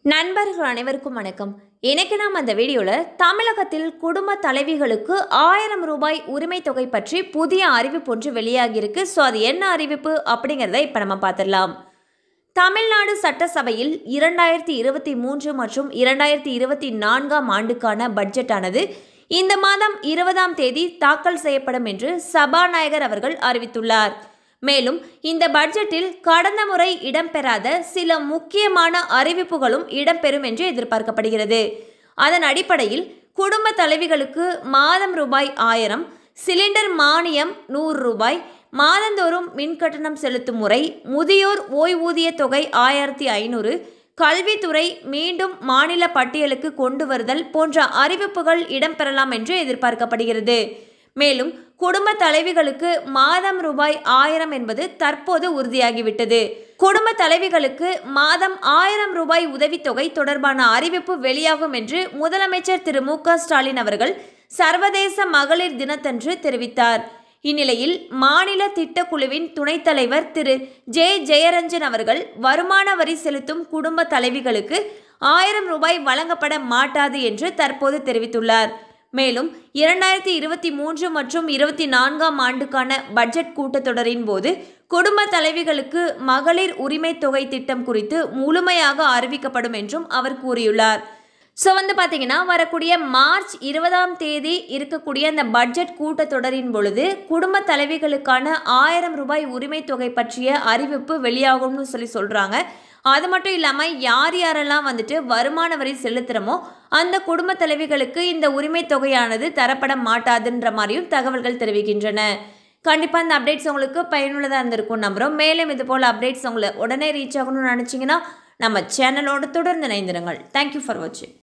நண்பர்கள் அனைவருக்கும் வணக்கம் இன்னைக்கு நாம் அந்த வீடியோவில் தமிழகத்தில் குடும்ப தலைவிகளுக்கு ஆயிரம் ரூபாய் உரிமை தொகை பற்றி புதிய அறிவிப்பு ஒன்று வெளியாகியிருக்கு ஸோ அது என்ன அறிவிப்பு அப்படிங்கிறத இப்போ நம்ம பார்த்துடலாம் தமிழ்நாடு சட்டசபையில் இரண்டாயிரத்தி இருபத்தி மூன்று மற்றும் இரண்டாயிரத்தி இருபத்தி நான்காம் ஆண்டுக்கான பட்ஜெட்டானது இந்த மாதம் இருபதாம் தேதி தாக்கல் செய்யப்படும் என்று சபாநாயகர் அவர்கள் அறிவித்துள்ளார் மேலும் இந்த பட்ஜெட்டில் கடந்த முறை இடம்பெறாத சில முக்கியமான அறிவிப்புகளும் இடம்பெறும் என்று எதிர்பார்க்கப்படுகிறது அதன் அடிப்படையில் குடும்ப தலைவிகளுக்கு மாதம் ரூபாய் ஆயிரம் சிலிண்டர் மானியம் நூறு ரூபாய் மாதந்தோறும் மின்கட்டணம் செலுத்தும் முறை முதியோர் ஓய்வூதிய தொகை ஆயிரத்தி ஐநூறு கல்வித்துறை மீண்டும் மாநில பட்டியலுக்கு கொண்டு வருதல் போன்ற அறிவிப்புகள் இடம்பெறலாம் என்று எதிர்பார்க்கப்படுகிறது மேலும் குடும்ப தலைவிகளுக்கு மாதம் ரூபாய் ஆயிரம் என்பது தற்போது உறுதியாகிவிட்டது குடும்ப தலைவிகளுக்கு மாதம் ஆயிரம் ரூபாய் உதவித்தொகை தொடர்பான அறிவிப்பு வெளியாகும் என்று முதலமைச்சர் திரு மு க ஸ்டாலின் அவர்கள் சர்வதேச மகளிர் தினத்தன்று தெரிவித்தார் இந்நிலையில் மாநில திட்டக்குழுவின் துணைத் தலைவர் திரு ஜே ஜெயரஞ்சன் அவர்கள் வருமான வரி செலுத்தும் குடும்ப தலைவிகளுக்கு ஆயிரம் ரூபாய் வழங்கப்பட மாட்டாது என்று தற்போது தெரிவித்துள்ளார் மேலும் இரண்டாயிரத்தி இருபத்தி மூன்று மற்றும் இருபத்தி நான்காம் ஆண்டுக்கான பட்ஜெட் கூட்டத்தொடரின் போது குடும்ப தலைவிகளுக்கு மகளிர் உரிமை தொகை திட்டம் குறித்து முழுமையாக அறிவிக்கப்படும் என்றும் அவர் கூறியுள்ளார் ஸோ வந்து பார்த்தீங்கன்னா வரக்கூடிய மார்ச் இருபதாம் தேதி இருக்கக்கூடிய அந்த பட்ஜெட் கூட்டத்தொடரின் பொழுது குடும்ப தலைவிகளுக்கான ஆயிரம் ரூபாய் உரிமை தொகை பற்றிய அறிவிப்பு வெளியாகும்னு சொல்லி சொல்கிறாங்க அது மட்டும் இல்லாமல் யார் யாரெல்லாம் வந்துட்டு வருமான வரி செலுத்துகிறோமோ அந்த குடும்ப தலைவிகளுக்கு இந்த உரிமை தொகையானது தரப்பட மாட்டாதுன்ற மாதிரியும் தகவல்கள் தெரிவிக்கின்றன கண்டிப்பாக இந்த அப்டேட்ஸ் உங்களுக்கு பயனுள்ளதாக இருந்திருக்கும் நம்புகிறோம் மேலும் இது போல் அப்டேட்ஸ் உங்களை உடனே ரீச் ஆகணும்னு நினச்சிங்கன்னா நம்ம சேனலோடு தொடர்ந்து இணைந்திருங்கள் தேங்க்யூ ஃபார் வாட்சிங்